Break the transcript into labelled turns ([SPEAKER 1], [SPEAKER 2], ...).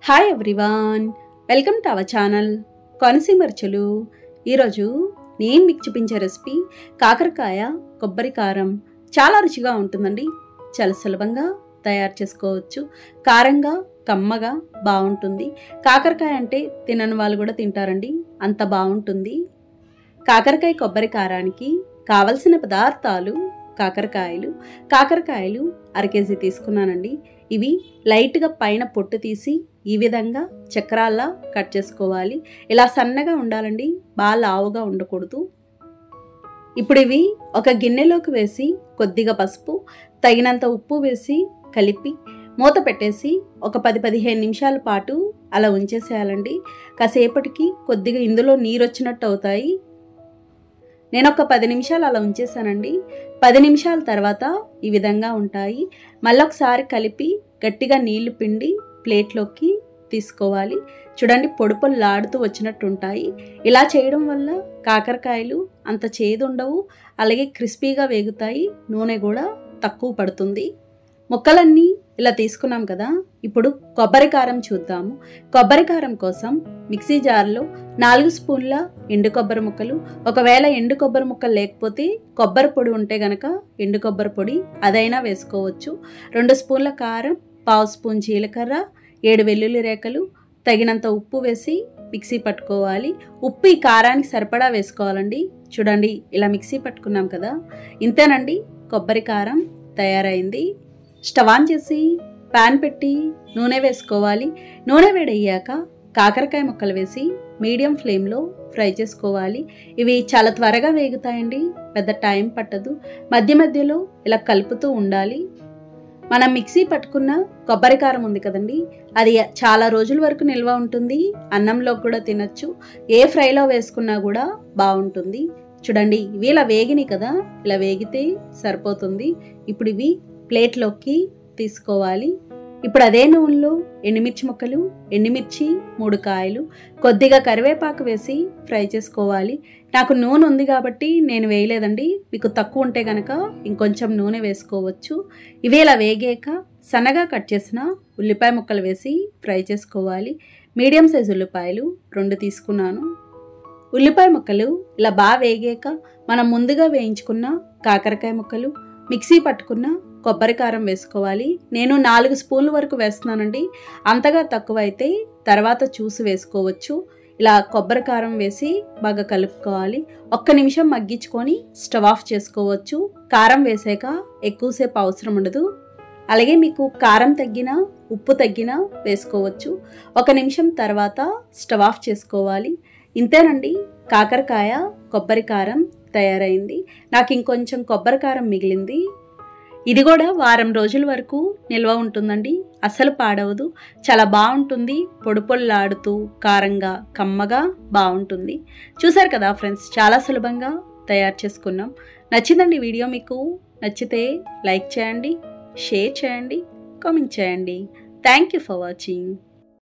[SPEAKER 1] hi everyone welcome to our channel కొనసీమర్చులు ఈరోజు నేను మీకు చూపించే రెసిపీ కాకరకాయ కొబ్బరి కారం చాలా రుచిగా ఉంటుందండి చాలా సులభంగా తయారు చేసుకోవచ్చు కారంగా కమ్మగా బాగుంటుంది కాకరకాయ అంటే తినని వాళ్ళు కూడా తింటారండి అంత బాగుంటుంది కాకరకాయ కొబ్బరి కారానికి కావలసిన పదార్థాలు కాకరకాయలు కాకరకాయలు అర కేజీ తీసుకున్నానండి ఇవి లైట్గా పైన పొట్టు తీసి ఈ విధంగా చక్రాల్లా కట్ చేసుకోవాలి ఇలా సన్నగా ఉండాలండి బాగా లావుగా ఉండకూడదు ఇప్పుడు ఇవి ఒక గిన్నెలోకి వేసి కొద్దిగా పసుపు తగినంత ఉప్పు వేసి కలిపి మూత పెట్టేసి ఒక పది పదిహేను నిమిషాల పాటు అలా ఉంచేసేయాలండి కాసేపటికి కొద్దిగా ఇందులో నీరు వచ్చినట్టు అవుతాయి నేను ఒక పది నిమిషాలు అలా ఉంచేసానండి పది నిమిషాల తర్వాత ఈ విధంగా ఉంటాయి మళ్ళొకసారి కలిపి గట్టిగా నీళ్లు పిండి ప్లేట్లోకి తీసుకోవాలి చూడండి పొడి పొల్లాడుతూ వచ్చినట్టు ఉంటాయి ఇలా చేయడం వల్ల కాకరకాయలు అంత చేదు ఉండవు అలాగే క్రిస్పీగా వేగుతాయి నూనె కూడా తక్కువ పడుతుంది ముక్కలన్నీ ఇలా తీసుకున్నాం కదా ఇప్పుడు కొబ్బరి కారం చూద్దాము కొబ్బరి కారం కోసం మిక్సీ జార్లో నాలుగు స్పూన్ల ఎండు కొబ్బరి ముక్కలు ఒకవేళ ఎండు కొబ్బరి ముక్కలు లేకపోతే కొబ్బరి పొడి ఉంటే గనక ఎండు కొబ్బరి పొడి అదైనా వేసుకోవచ్చు రెండు స్పూన్ల కారం పావు స్పూన్ జీలకర్ర ఏడు వెల్లుల్లి రేఖలు తగినంత ఉప్పు వేసి మిక్సీ పట్టుకోవాలి ఉప్పు ఈ కారానికి సరిపడా వేసుకోవాలండి చూడండి ఇలా మిక్సీ పట్టుకున్నాం కదా ఇంతేనండి కొబ్బరి కారం తయారైంది స్టవ్ ఆన్ చేసి ప్యాన్ పెట్టి నూనె వేసుకోవాలి నూనె వేడయ్యాక కాకరకాయ ముక్కలు వేసి మీడియం ఫ్లేమ్లో ఫ్రై చేసుకోవాలి ఇవి చాలా త్వరగా వేగుతాయండి పెద్ద టైం పట్టదు మధ్య మధ్యలో ఇలా కలుపుతూ ఉండాలి మనం మిక్సీ పట్టుకున్న కొబ్బరి కారం ఉంది కదండి అది చాలా రోజుల వరకు నిల్వ ఉంటుంది అన్నంలో కూడా తినచ్చు ఏ ఫ్రైలో వేసుకున్నా కూడా బాగుంటుంది చూడండి ఇవి ఇలా వేగినాయి కదా ఇలా వేగితే సరిపోతుంది ఇప్పుడు ఇవి ప్లేట్లోకి తీసుకోవాలి ఇప్పుడు అదే నూనెలో ఎండుమిర్చి ముక్కలు ఎండుమిర్చి మూడు కాయలు కొద్దిగా కరివేపాకు వేసి ఫ్రై చేసుకోవాలి నాకు నూనె ఉంది కాబట్టి నేను వేయలేదండి మీకు తక్కువ ఉంటే కనుక ఇంకొంచెం నూనె వేసుకోవచ్చు ఇవి ఇలా వేగాక సన్నగా కట్ చేసిన ఉల్లిపాయ ముక్కలు వేసి ఫ్రై చేసుకోవాలి మీడియం సైజు ఉల్లిపాయలు రెండు తీసుకున్నాను ఉల్లిపాయ ముక్కలు ఇలా బాగా వేగాక మనం ముందుగా వేయించుకున్న కాకరకాయ ముక్కలు మిక్సీ పట్టుకున్న కొబ్బరి కారం వేసుకోవాలి నేను నాలుగు స్పూన్ల వరకు వేస్తున్నానండి అంతగా తక్కువ అయితే తర్వాత చూసి వేసుకోవచ్చు ఇలా కొబ్బరి కారం వేసి బాగా కలుపుకోవాలి ఒక్క నిమిషం మగ్గించుకొని స్టవ్ ఆఫ్ చేసుకోవచ్చు కారం వేసాక ఎక్కువసేపు అవసరం ఉండదు అలాగే మీకు కారం తగ్గిన ఉప్పు తగ్గిన వేసుకోవచ్చు ఒక నిమిషం తర్వాత స్టవ్ ఆఫ్ చేసుకోవాలి ఇంతేనండి కాకరకాయ కొబ్బరి కారం తయారైంది నాకు ఇంకొంచెం కొబ్బరి కారం మిగిలింది ఇది కూడా వారం రోజుల వరకు నిల్వ ఉంటుందండి అస్సలు పాడవదు చాలా బాగుంటుంది పొడి పొల్లాడుతూ కారంగా కమ్మగా బాగుంటుంది చూసారు కదా ఫ్రెండ్స్ చాలా సులభంగా తయారు చేసుకున్నాం నచ్చిందండి వీడియో మీకు నచ్చితే లైక్ చేయండి షేర్ చేయండి కామెంట్ చేయండి థ్యాంక్ యూ ఫర్ వాచింగ్